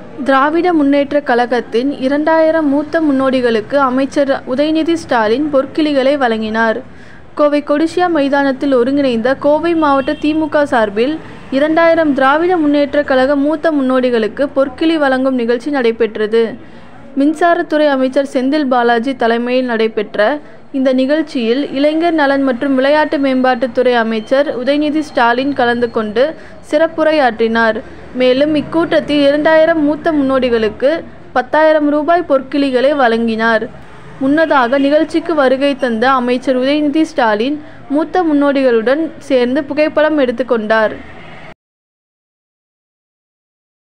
திராவிட முன்னேற்றக் கழகத்தின் இரண்டாயிரம் மூத்த முன்னோடிகளுக்கு அமைச்சர் உதயநிதி ஸ்டாலின் பொற்கிளிகளை வழங்கினார். கோவை கொடிசியா மைதானத்தில் ஒருங்கிணைந்த கோவை மாவட்ட தி. மு. க. சார்பில் இரண்டாயிரம் திராவிட முன்னேற்றக் கழக மூத்த முன்னோடிகளுக்கு பொற்கிளி வழங்கும் நிகழ்ச்சி நடைபெற்றது. மின்சாரத்துறை அமைச்சர் செந்தில் பாலாஜி தலைமையில் நடைபெற்ற இந்த நிகழ்ச்சியில் இளைஞர் நலன் மற்றும் விளையாட்டு மேம்பாட்டுத்துறை அமைச்சர் உதயநிதி ஸ்டாலின் கலந்து கொண்டு சிறப்புரையாற்றினார். மேலும் இக்கூட்டத்தில் இரண்டாயிரம் மூத்த முன்னோடிகளுக்கு பத்தாயிரம் ரூபாய் பொற்கிளிகளை வழங்கினார். முன்னதாக நிகழ்ச்சிக்கு வருகை தந்த அமைச்சர் உதயநிதி ஸ்டாலின் மூத்த முன்னோடிகளுடன் சேர்ந்து புகைப்படம் எடுத்துக் கொண்டார்.